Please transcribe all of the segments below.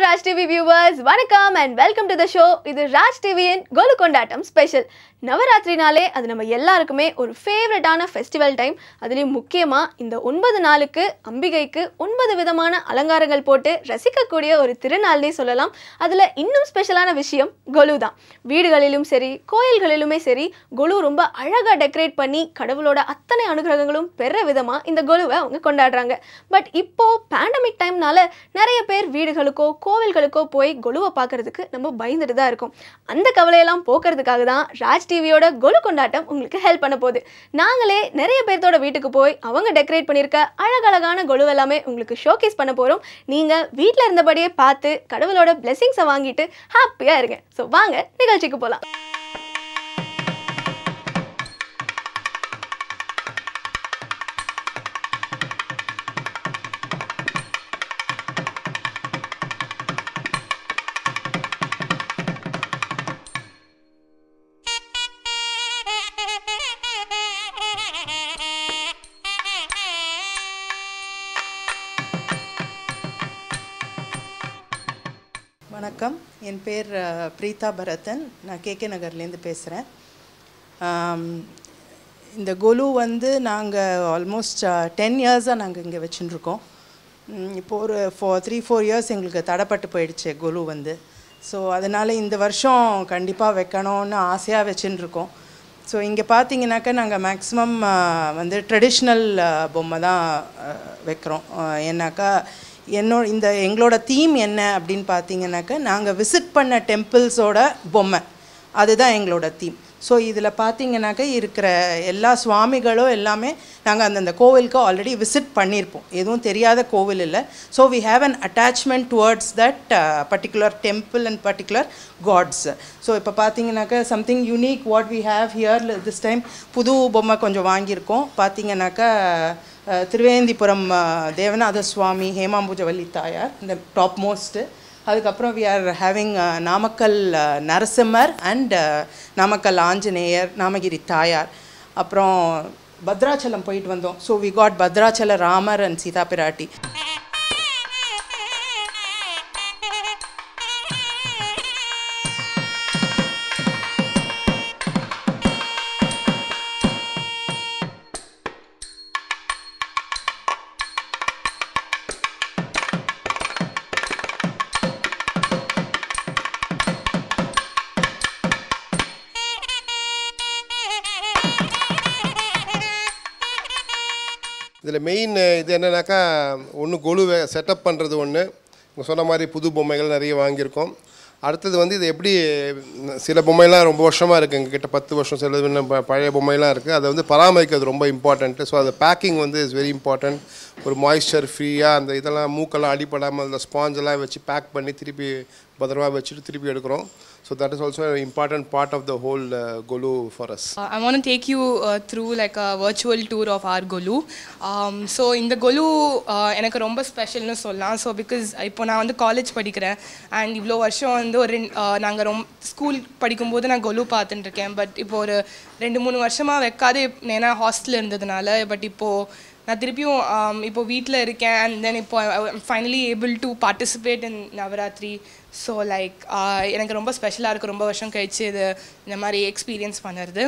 Raj TV viewers வணக்கம் and welcome to the show இது ராஜ் டிவியின் கோலு கொண்டாட்டம் ஸ்பெஷல் நவராத்திரினாலே அது நம்ம எல்லாருக்குமே ஒரு ஃபேவரட்டான ஃபெஸ்டிவல் டைம் அதுலேயும் முக்கியமாக இந்த ஒன்பது நாளுக்கு அம்பிகைக்கு ஒன்பது விதமான அலங்காரங்கள் போட்டு ரசிக்கக்கூடிய ஒரு திருநாள்னே சொல்லலாம் அதில் இன்னும் ஸ்பெஷலான விஷயம் கொலு தான் வீடுகளிலும் சரி கோயில்களிலுமே சரி கொலு ரொம்ப அழகாக டெக்கரேட் பண்ணி கடவுளோட அத்தனை அனுகிரகங்களும் பெற விதமாக இந்த கொலுவை அவங்க கொண்டாடுறாங்க பட் இப்போ பேண்டமிக் டைம்னால நிறைய பேர் வீடுகளுக்கோ கோவில்களுக்கோ போய் கொலுவை பார்க்கறதுக்கு நம்ம பயந்துட்டு தான் இருக்கோம் அந்த கவலையெல்லாம் போக்குறதுக்காக தான் ராஜ் டிவியோட கொலு கொண்டாட்டம் உங்களுக்கு ஹெல்ப் பண்ண போகுது நாங்களே நிறைய பேர்த்தோட வீட்டுக்கு போய் அவங்க டெக்கரேட் பண்ணியிருக்க அழகழகான கொலு எல்லாமே உங்களுக்கு ஷோகேஸ் பண்ண போகிறோம் நீங்கள் வீட்டில் இருந்தபடியே பார்த்து கடவுளோட பிளெஸிங்ஸை வாங்கிட்டு ஹாப்பியாக இருங்க ஸோ வாங்க நிகழ்ச்சிக்கு போகலாம் வணக்கம் என் பேர் அஹ், பிரீதா பரதன் நான் கேகே நகர்லேருந்து பேசுகிறேன் இந்த கொலு வந்து நாங்கள் ஆல்மோஸ்ட் டென் இயர்ஸாக நாங்கள் இங்கே வச்சுட்டுருக்கோம் இப்போ ஒரு ஃபோர் த்ரீ ஃபோர் இயர்ஸ் எங்களுக்கு தடைப்பட்டு போயிடுச்சு கொலு வந்து ஸோ அதனால் இந்த வருஷம் கண்டிப்பாக வைக்கணும்னு ஆசையாக வச்சுட்டு இருக்கோம் ஸோ இங்கே பார்த்தீங்கன்னாக்கா நாங்கள் மேக்ஸிமம் வந்து ட்ரெடிஷ்னல் பொம்மை தான் அஹ், வைக்கிறோம் அஹ், ஏன்னாக்கா என்னோட இந்த எங்களோட தீம் என்ன அப்படின்னு பார்த்தீங்கன்னாக்கா நாங்கள் விசிட் பண்ண டெம்பிள்ஸோட பொம்மை அதுதான் எங்களோட தீம் ஸோ இதில் பார்த்தீங்கன்னாக்கா இருக்கிற எல்லா சுவாமிகளும் எல்லாமே நாங்கள் அந்தந்த கோவிலுக்கு ஆல்ரெடி விசிட் பண்ணியிருப்போம் எதுவும் தெரியாத கோவில் இல்லை so we have an attachment towards that particular temple and particular gods so இப்போ பார்த்தீங்கன்னாக்கா something unique what we have here this time புது பொம்மை கொஞ்சம் வாங்கியிருக்கோம் பார்த்தீங்கன்னாக்கா அஹ், திருவேந்திபுரம் அஹ், தேவநாத சுவாமி ஹேமாம்புஜவல்லி தாயார் இந்த டாப் மோஸ்ட்டு அதுக்கப்புறம் we are having Namakkal ah, Narasimhar and Namakkal Anjaneyar Namagiri Thayar அப்புறம் பத்ராச்சலம் போயிட்டு வந்தோம் so we got Bhadrachala Ramar and Seetha Piratti இதில் மெயின் இது என்னன்னாக்கா ஒன்று கொலுவை செட்டப் பண்ணுறது ஒன்று உங்க சொன்ன மாதிரி புது பொம்மைகள் நிறைய வாங்கியிருக்கோம் அடுத்தது வந்து இது எப்படி சில பொம்மைலாம் ரொம்ப வருஷமாக இருக்குது எங்ககிட்ட பத்து வருஷம் சில இன்னும் ப- பழைய பொம்மைலாம் இருக்குது அதை வந்து பராமரிக்கிறது ரொம்ப இம்பார்ட்டண்ட்டு ஸோ அது பேக்கிங் வந்து இஸ் வெரி இம்பார்ட்டண்ட் ஒரு மாய்ஸ்சர் ஃப்ரீயாக அந்த இதெல்லாம் மூக்கெல்லாம் அடிப்படாமல் அந்த ஸ்பாஞ்செல்லாம் வச்சு பேக் பண்ணி திருப்பி பத்திரமா வச்சுட்டு திருப்பி எடுக்கிறோம் so that is also important part of the whole Golu for us Uh, I want to take you uh, through like a virtual tour of our Golu. Um, so இந்த கொலு uh, எனக்கு ரொம்ப ஸ்பெஷல்னு சொல்லலாம் ஸோ பிகாஸ் இப்போ நான் வந்து college படிக்கிறேன் and இவ்வளோ வருஷம் வந்து ஒரு நாங்கள் ரொம்ப ஸ்கூல் படிக்கும்போது நான் கொலு பார்த்துட்டு இருக்கேன் பட் இப்போ ஒரு ரெண்டு மூணு வருஷமாக வைக்காது ஏன்னா ஹாஸ்டலில் இருந்ததுனால பட் இப்போது நான் திருப்பியும் um, இப்போ வீட்டில் இருக்கேன் அண்ட் தென் இப்போ finally able to participate in Navaratri so like எனக்கு ரொம்ப ஸ்பெஷலாக இருக்குது ரொம்ப வருஷம் கழிச்சு இது இந்த மாதிரி எக்ஸ்பீரியன்ஸ் பண்ணுறது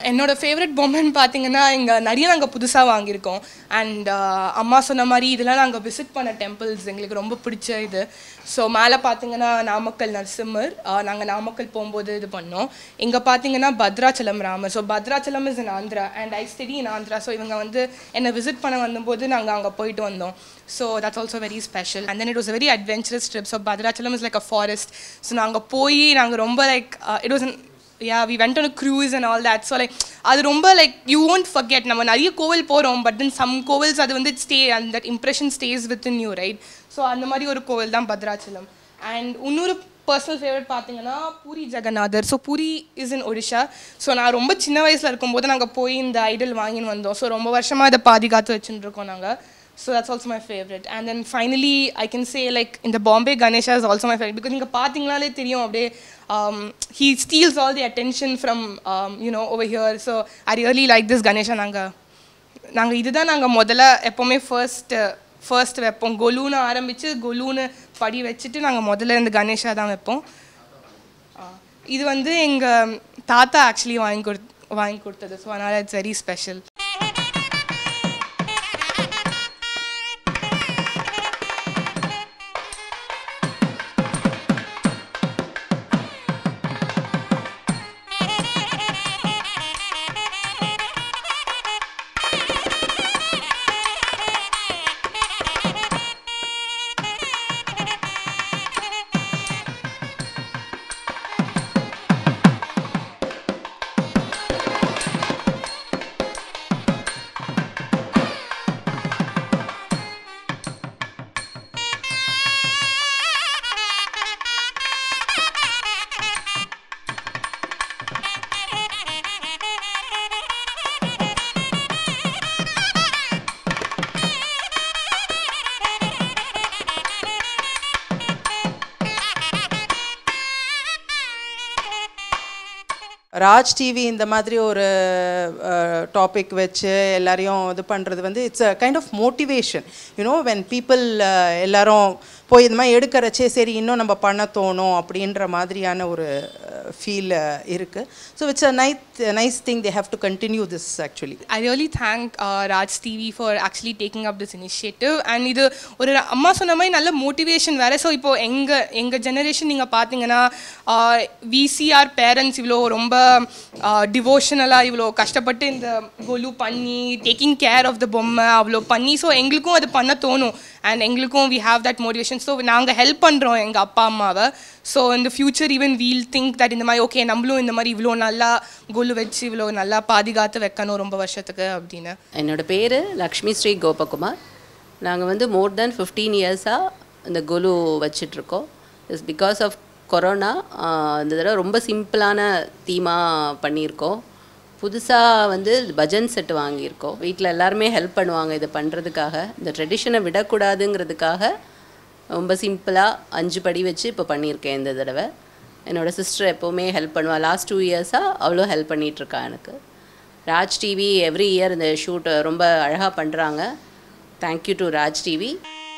என்னோட ஃபேவரட் பொம்மைன்னு பார்த்தீங்கன்னா இங்கே நிறைய நாங்கள் புதுசாக வாங்கியிருக்கோம் அண்ட் அம்மா சொன்ன மாதிரி இதெல்லாம் நாங்கள் விசிட் பண்ண டெம்பிள்ஸ் எங்களுக்கு ரொம்ப பிடிச்ச இது ஸோ மேலே பார்த்தீங்கன்னா நாமக்கல் நரசிம்மர் நாங்கள் நாமக்கல் போகும்போது இது பண்ணோம் இங்கே பார்த்தீங்கன்னா Bhadrachalam Ramar so Bhadrachalam is in Andhra and I study in Andhra so இவங்க வந்து என்னை விசிட் பண்ண வந்தபோது நாங்கள் அங்கே போயிட்டு வந்தோம் so that's also very special and then it was very adventurous trip so Bhadrachalam is like a forest so நாங்கள் போய் நாங்கள் ரொம்ப like it was ya we went on cruise and all that so like அது ரொம்ப like you won't forget நம்ம நிறைய கோவில் போகிறோம் பட் தென் சம் கோவில்ஸ் அது வந்து stay and that impression stays with in you right so அந்த மாதிரி ஒரு கோவில் தான் பத்ராச்சலம் அண்ட் இன்னொரு பர்சனல் ஃபேவரட் பார்த்தீங்கன்னா Puri Jagannathar so Puri is in Odisha so நான் ரொம்ப சின்ன வயசில் இருக்கும்போது நாங்கள் போய் இந்த ஐடல் வாங்கின்னு வந்தோம் ஸோ ரொம்ப வருஷமாக இதை பாதுகாத்து வச்சுட்டு இருக்கோம் நாங்கள் so that's also my favourite and then finally I can say like இந்த Bombay Ganesha is also my favourite because நீங்கள் பார்த்தீங்கனாலே தெரியும் அப்படியே he steals all the attention from you know over here so I really like this Ganesha நாங்கள் நாங்கள் இதுதான் நாங்கள் முதல்ல எப்போவுமே ஃபர்ஸ்ட் ஃபர்ஸ்ட் வைப்போம் கொலுன்னு ஆரம்பித்து கொலுன்னு படி வச்சுட்டு நாங்கள் முதல்ல இந்த கணேஷா தான் வைப்போம் ஆ, இது வந்து எங்கள் தாத்தா ஆக்சுவலி வாங்கி கொடு வாங்கி கொடுத்தது ஸோ அதனால் it's very special Raj TV இந்த மாதிரி ஒரு டாபிக் வச்சு எல்லாரையும் இது பண்ணுறது வந்து it's a kind of motivation you know when people எல்லாரும் போய் இந்த மாதிரி எடுக்கிறச்சே சரி இன்னும் நம்ம பண்ண தோணும் அப்படின்ற மாதிரியான ஒரு ஃபீல் இருக்குது so it's a night nice thing they have to continue this actually I really thank uh, Raj TV for actually taking up this initiative and இது ஒரு அம்மா சொன்ன மாதிரி நல்ல மோட்டிவேஷன் வேறு ஸோ இப்போ எங்கள் எங்கள் ஜெனரேஷன் நீங்கள் பார்த்தீங்கன்னா விசிஆர் பேரண்ட்ஸ் இவ்வளோ ரொம்ப டிவோஷனலாக இவ்வளோ கஷ்டப்பட்டு இந்த கொலு பண்ணி டேக்கிங் கேர் ஆஃப் த பொம்மை அவ்வளோ பண்ணி ஸோ எங்களுக்கும் அது பண்ண தோணும் அண்ட் எங்களுக்கும் we have that motivation so நாங்கள் ஹெல்ப் பண்ணுறோம் எங்கள் அப்பா அம்மாவை ஸோ இந்த future even we'll think that இந்த மாதிரி ஓகே நம்மளும் இந்த மாதிரி இவ்வளோ நல்லா கொலு வச்சு இவ்வளோ நல்லா பாதுகாத்து வைக்கணும் ரொம்ப வருஷத்துக்கு அப்படின்னு என்னோட பேர் லக்ஷ்மி ஸ்ரீ கோபகுமார் நாங்கள் வந்து மோர் தென் ஃபிஃப்டீன் இயர்ஸாக இந்த கொலு வச்சிட்ருக்கோம் இட்ஸ் பிகாஸ் ஆஃப் கொரோனா இந்த தடவை ரொம்ப சிம்பிளான தீமாக பண்ணியிருக்கோம் புதுசாக வந்து பஜன் செட் வாங்கியிருக்கோம் வீட்டில் எல்லாருமே ஹெல்ப் பண்ணுவாங்க இதை பண்ணுறதுக்காக இந்த ட்ரெடிஷனை விடக்கூடாதுங்கிறதுக்காக ரொம்ப சிம்பிளாக அஞ்சு படி வச்சு இப்போ பண்ணியிருக்கேன் இந்த தடவை என்னோட சிஸ்டர் எப்போவுமே ஹெல்ப் பண்ணுவா லாஸ்ட் டூ இயர்ஸாக அவ்வளோ ஹெல்ப் பண்ணிகிட்ருக்கா எனக்கு ராஜ் டிவி எவ்ரி இயர் இந்த ஷூட் ரொம்ப அழகாக பண்ணுறாங்க தேங்க்யூ டு ராஜ் டிவி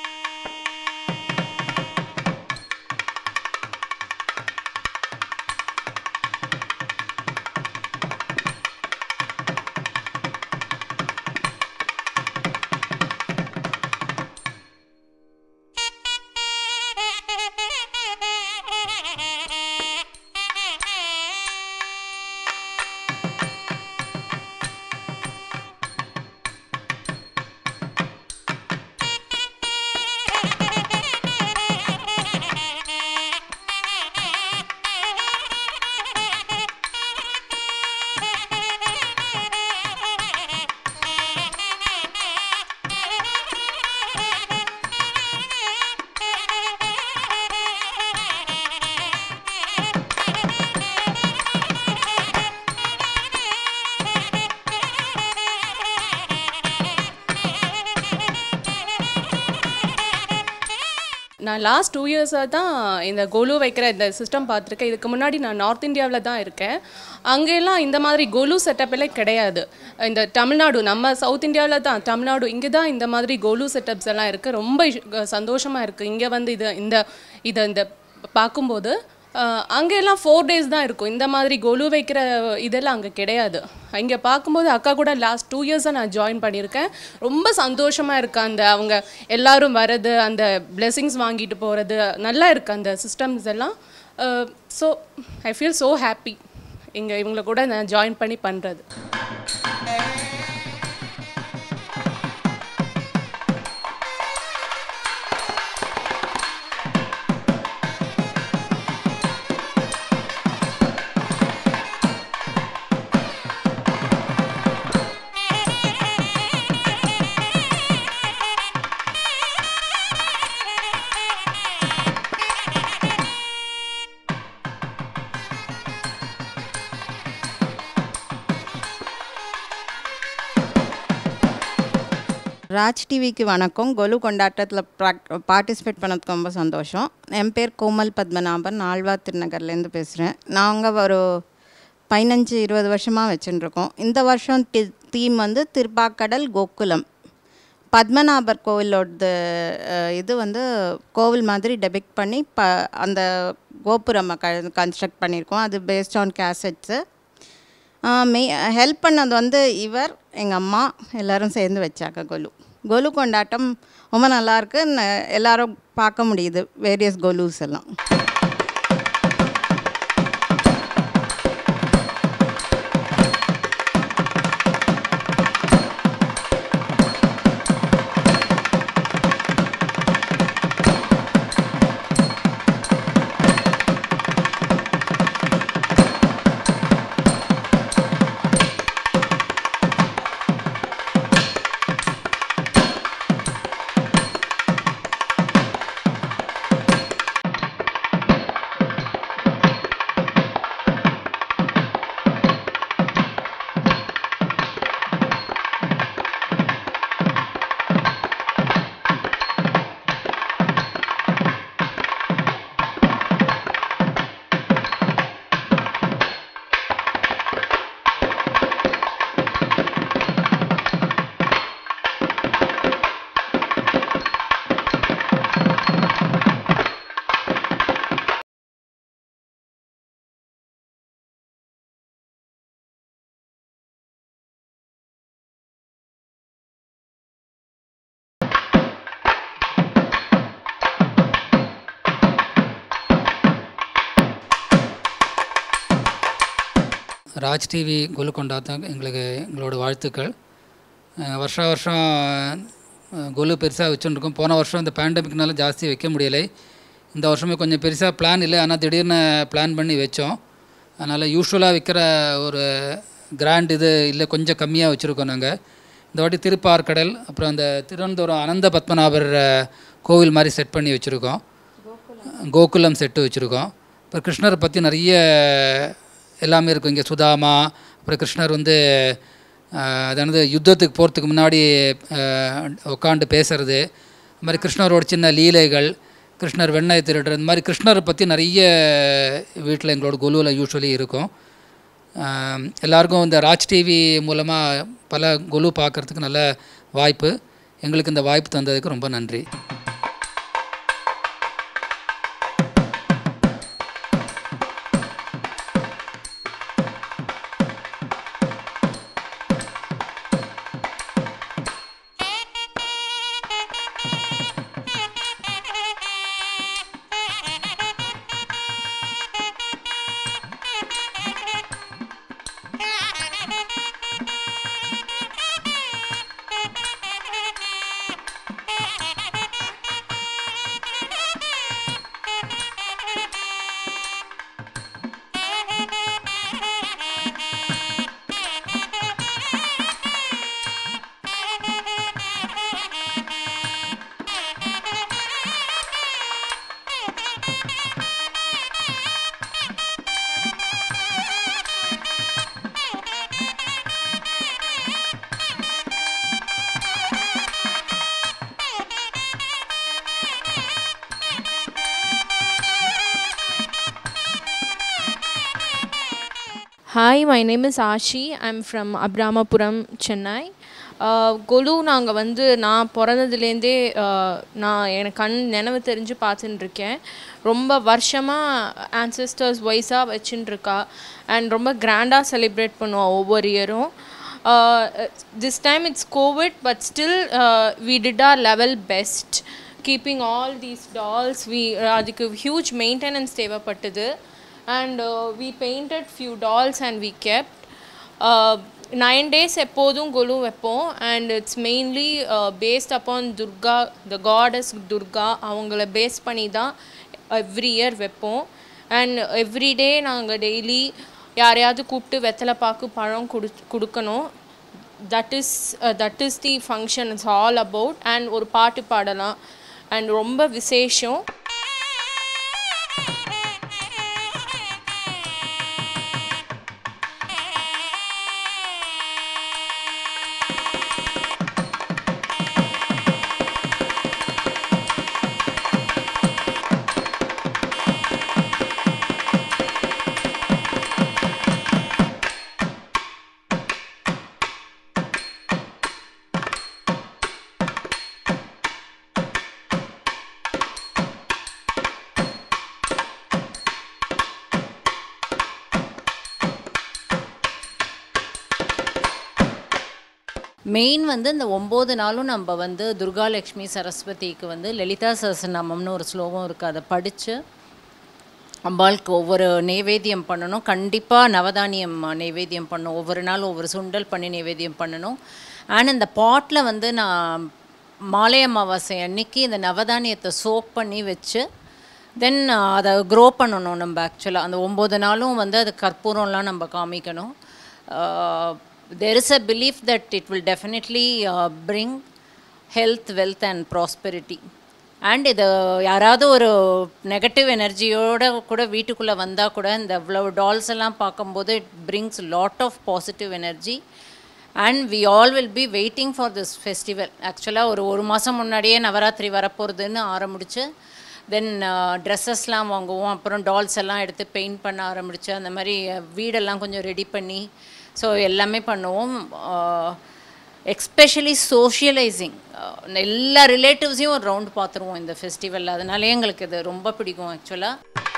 நான் லாஸ்ட் டூ இயர்ஸாக தான் இந்த கொலு வைக்கிற இந்த சிஸ்டம் பார்த்துருக்கேன் இதுக்கு முன்னாடி நான் நார்த் இந்தியாவில் தான் இருக்கேன் அங்கெல்லாம் இந்த மாதிரி கொலு செட்டப் எல்லாம் கிடையாது இந்த தமிழ்நாடு நம்ம சவுத் இந்தியாவில் தான் தமிழ்நாடு இங்கே தான் இந்த மாதிரி கொலு செட்டப்ஸ் எல்லாம் இருக்குது ரொம்ப சந்தோஷமாக இருக்குது இங்கே வந்து இது இந்த இதை இந்த பார்க்கும்போது அங்கெல்லாம் ஃபோர் டேஸ் தான் இருக்கும் இந்த மாதிரி கொலு வைக்கிற இதெல்லாம் அங்கே கிடையாது இங்கே பார்க்கும்போது அக்கா கூட லாஸ்ட் டூ இயர்ஸாக நான் ஜாயின் பண்ணியிருக்கேன் ரொம்ப சந்தோஷமாக இருக்கு அந்த அவங்க எல்லாரும் வர்றது அந்த பிளெஸிங்ஸ் வாங்கிட்டு போகிறது நல்லா இருக்கு அந்த சிஸ்டம்ஸ் எல்லாம் so I feel so happy இங்கே இவங்கள கூட நான் ஜாயின் பண்ணி பண்ணுறது ராஜ் டிவிக்கு வணக்கம் கொலு கொண்டாட்டத்தில் பார்ட்டிசிபேட் பண்ணதுக்கு ரொம்ப சந்தோஷம் என் பேர் கோமல் பத்மநாபன் ஆழ்வார் திருநகர்லேருந்து பேசுகிறேன் நாங்கள் ஒரு பதினஞ்சு இருபது வருஷமாக வச்சுட்டுருக்கோம் இந்த வருஷம் டி தீம் வந்து திருப்பாக்கடல் கோகுலம் பத்மநாபர் கோவிலோடது அஹ், இது வந்து கோவில் மாதிரி டெபிக் பண்ணி ப அந்த கோபுரம் க கன்ஸ்ட்ரக்ட் பண்ணியிருக்கோம் அது பேஸ்ட் ஆன் கேசட்ஸு மெ ஹெல்ப் பண்ணது வந்து இவர் எங்கள் அம்மா எல்லாரும் சேர்ந்து வச்சாங்க கொலு கொலு கொண்டாட்டம் ரொம்ப நல்லாயிருக்கு எல்லாரும் பார்க்க முடியுது வேரியஸ் கொலுஸ் எல்லாம் ராஜ் டிவி கொலு கொண்டாட்டம் எங்களுக்கு எங்களோட வாழ்த்துக்கள் அஹ் வருஷா வருஷம் அஹ், கொலு பெருசாக வச்சுருக்கோம் போன வருஷம் இந்த பேண்டமிக்னால ஜாஸ்தி வைக்க முடியலை இந்த வருஷமே கொஞ்சம் பெருசாக பிளான் இல்லை ஆனால் திடீர்னு பிளான் பண்ணி வச்சோம் அதனால் யூஸ்வலாக விற்கிற ஒரு கிராண்ட் இது இல்லை கொஞ்சம் கம்மியாக வச்சுருக்கோம் நாங்கள் இந்த வாட்டி திருப்பார்கடல் அப்புறம் அந்த திருவனந்தபுரம் அனந்த பத்மநாபர் அஹ், கோவில் மாதிரி செட் பண்ணி வச்சுருக்கோம் கோகுலம் செட்டு வச்சுருக்கோம் இப்போ கிருஷ்ணரை பற்றி நிறைய எல்லாமே இருக்கும் இங்கே சுதாமா அப்புறம் கிருஷ்ணர் வந்து ஆஹ், அதாவது யுத்தத்துக்கு போகிறதுக்கு முன்னாடி உட்காந்து பேசுறது அது மாதிரி கிருஷ்ணரோட சின்ன லீலைகள் கிருஷ்ணர் வெண்ணெய் திருடுறது இந்த மாதிரி கிருஷ்ணரை பற்றி நிறைய வீட்டில் எங்களோட குழுவில் யூஸ்வலி இருக்கும் ஆஹ், எல்லாருக்கும் இந்த ராஜ் டிவி மூலமாக பல குழு பார்க்குறதுக்கு நல்ல வாய்ப்பு எங்களுக்கு இந்த வாய்ப்பு தந்ததுக்கு ரொம்ப நன்றி Hi, my name is Ashi. I'm from Abramapuram, Chennai. கொலு நாங்கள் வந்து நான் பிறந்ததுலேருந்தே ஆஹ், நான் எனக்கு கண் நினைவு தெரிஞ்சு பார்த்துட்டு இருக்கேன் ரொம்ப வருஷமாக ஆன்சஸ்டர்ஸ் வைஸாக வச்சுட்டு இருக்கா அண்ட் ரொம்ப கிராண்டாக செலிப்ரேட் பண்ணுவோம் ஒவ்வொரு இயரும் this time it's covid but still we did our level best keeping all these dolls we அதுக்கு ஹியூஜ் மெயின்டெனன்ஸ் தேவைப்பட்டது and we painted few dolls and we kept nine days எப்போதும் கொலு வைப்போம் and it's mainly based upon Durga the goddess Durga அவங்கள base பண்ணி தான் every year வைப்போம் and everyday நாங்கள் daily யாரையாவது கூப்பிட்டு வெத்தலை பாக்கு பழம் கொடு கொடுக்கணும் that is that is the function it's all about and ஒரு பாட்டு பாடலாம் அண்ட் ரொம்ப விசேஷம் மெயின் வந்து இந்த ஒம்பது நாளும் நம்ம வந்து துர்காலட்சுமி சரஸ்வதிக்கு வந்து லலிதா சஹஸ்ரநாமம்னு ஒரு ஸ்லோகம் இருக்குது அதை படித்து அம்பாளுக்கு ஒவ்வொரு நைவேத்தியம் பண்ணணும் கண்டிப்பாக நவதானியம் நைவேத்தியம் பண்ணணும் ஒவ்வொரு நாள் ஒவ்வொரு சுண்டல் பண்ணி நைவேத்தியம் பண்ணணும் அண்ட் இந்த பாட்டில் வந்து நான் மாலை அமாவாசை அன்னைக்கு இந்த நவதானியத்தை சோப் பண்ணி வச்சு தென் அதை க்ரோ பண்ணணும் நம்ம ஆக்சுவலாக அந்த ஒம்பது நாளும் வந்து அது கற்பூரம்லாம் நம்ம காமிக்கணும் there is a belief that it will definitely bring health wealth and prosperity and இது யாராவது ஒரு நெகட்டிவ் எனர்ஜியோட கூட வீட்டுக்குள்ளே வந்தால் கூட இந்த இவ்வளோ டால்ஸ் எல்லாம் பார்க்கும்போது it brings lot of positive energy and we all will be waiting for this festival ஆக்சுவலாக ஒரு ஒரு மாதம் முன்னாடியே நவராத்திரி வரப்போகிறதுன்னு ஆரம்பிச்சு தென் ட்ரெஸ்ஸஸ்லாம் வாங்குவோம் அப்புறம் டால்ஸ் எல்லாம் எடுத்து பெயிண்ட் பண்ண ஆரம்பிச்சு அந்த மாதிரி அஹ், வீடெல்லாம் கொஞ்சம் ரெடி பண்ணி ஸோ எல்லாமே பண்ணுவோம் எக்ஸ்பெஷலி சோஷியலைசிங் எல்லா ரிலேட்டிவ்ஸையும் ஒரு ரவுண்ட் பார்த்துருவோம் இந்த ஃபெஸ்டிவலில் அதனாலே எங்களுக்கு இது ரொம்ப பிடிக்கும் ஆக்சுவலாக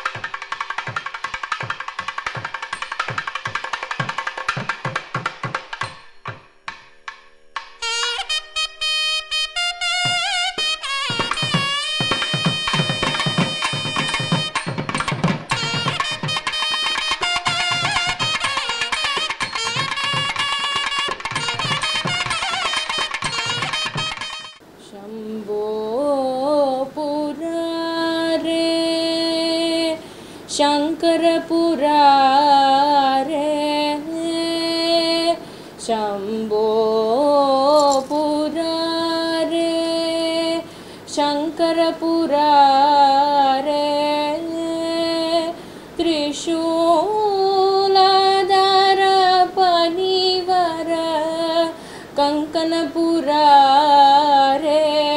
शम्भो पुरारे शङ्करपुरारे शम्भो पुरारे शङ्करपुरारे त्रिशूलधर पनिवर कङ्कणपुरारे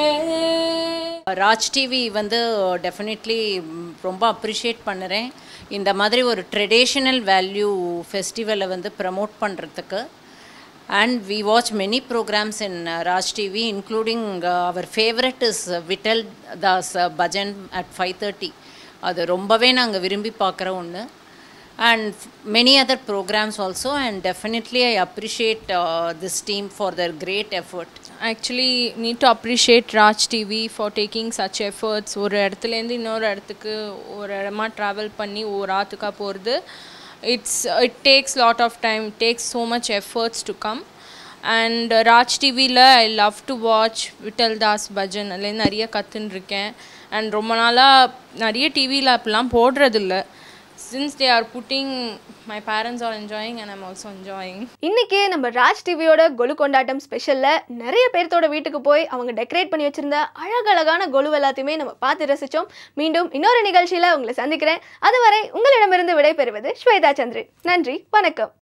ராஜ் டிவி வந்து டெஃபினெட்லி ரொம்ப அப்ரிஷியேட் பண்ணுறேன் இந்த மாதிரி ஒரு ட்ரெடிஷ்னல் வேல்யூ ஃபெஸ்டிவலை வந்து ப்ரமோட் பண்ணுறதுக்கு and we watch many programs in Raj TV including our favourite is Vittal Das bhajan at five thirty அது ரொம்பவே நாங்கள் விரும்பி பார்க்குற ஒன்று and many other programs also and definitely I appreciate this team for their great effort actually need to appreciate Raj TV for taking such efforts ஒரு இடத்துலேருந்து இன்னொரு இடத்துக்கு ஒரு இடமா ட்ராவல் பண்ணி ஒரு ஆத்துக்கா போகிறது it's it takes lot of time takes so much efforts to come and Raj டிவியில் I love to watch Vittal Das bhajan அதுலேருந்து நிறைய கற்றுன்னு இருக்கேன் அண்ட் ரொம்ப நாளாக நிறைய டிவியில் அப்படிலாம் போடுறதில்ல since they are putting my parents are enjoying and I'm also enjoying இன்னைக்கு நம்ம ராஜ் டிவியோட கொலு கொண்டாட்டம் ஸ்பெஷல்ல நிறைய பேர்த்தோட வீட்டுக்கு போய் அவங்க டெக்கரேட் பண்ணி வச்சிருந்த அழகழகான கொலு எல்லாத்தையுமே நம்ம பார்த்து ரசிச்சோம் மீண்டும் இன்னொரு நிகழ்ச்சியில உங்களை சந்திக்கிறேன் அதுவரை உங்களிடமிருந்து விடைபெறுவது ஸ்வேதா சந்திரன் நன்றி வணக்கம்